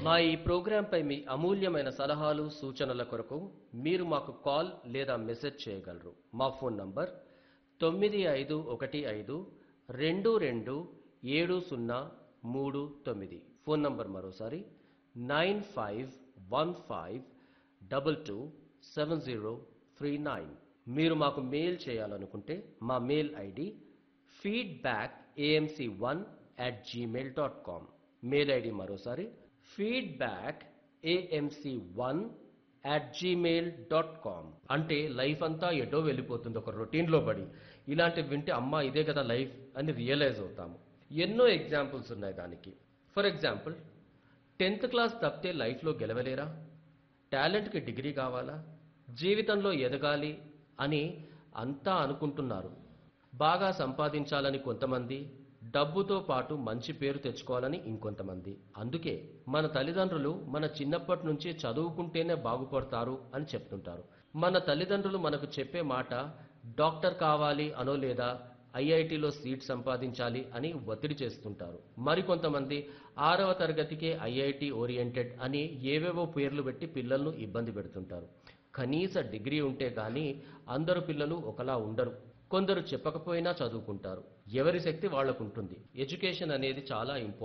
మా ఈ ప్రోగ్రాంపై మీ అమూల్యమైన సలహాలు సూచనల కొరకు మీరు మాకు కాల్ లేదా మెసేజ్ చేయగలరు మా ఫోన్ నంబర్ తొమ్మిది ఐదు ఒకటి ఐదు రెండు రెండు ఏడు సున్నా మూడు తొమ్మిది ఫోన్ నంబర్ మరోసారి nine five one five double two seven zero three nine మీరు మాకు మెయిల్ చేయాలనుకుంటే మా mail ID feedback AMC one at Gmail dot com mail ID మరోసారి feedback AMC one at Gmail dot com అంటే life అంతా ఎటో వెళ్ళిపోతుంది ఒక రొటీన్లో పడి ఇలాంటివి వింటే అమ్మా ఇదే కదా లైఫ్ అని రియలైజ్ అవుతాము ఎన్నో ఎగ్జాంపుల్స్ ఉన్నాయి దానికి ఫర్ ఎగ్జాంపుల్ టెన్త్ క్లాస్ తప్పితే లైఫ్లో గెలవలేరా టాలెంట్కి డిగ్రీ కావాలా జీవితంలో ఎదగాలి అని అంతా అనుకుంటున్నారు బాగా సంపాదించాలని కొంతమంది డబ్బుతో పాటు మంచి పేరు తెచ్చుకోవాలని ఇంకొంతమంది అందుకే మన తల్లిదండ్రులు మన చిన్నప్పటి నుంచి చదువుకుంటేనే బాగుపడతారు అని చెప్తుంటారు మన తల్లిదండ్రులు మనకు చెప్పే మాట డాక్టర్ కావాలి అనో లేదా ఐఐటిలో సీట్ సంపాదించాలి అని ఒత్తిడి చేస్తుంటారు మరికొంతమంది ఆరవ తరగతికే ఐఐటి ఓరియంటెడ్ అని ఏవేవో పేర్లు పెట్టి పిల్లలను ఇబ్బంది పెడుతుంటారు కనీస డిగ్రీ ఉంటే గానీ అందరు పిల్లలు ఒకలా ఉండరు కొందరు చెప్పకపోయినా చదువుకుంటారు ఎవరి శక్తి వాళ్ళకుంటుంది ఎడ్యుకేషన్ అనేది చాలా ఇంపార్టెంట్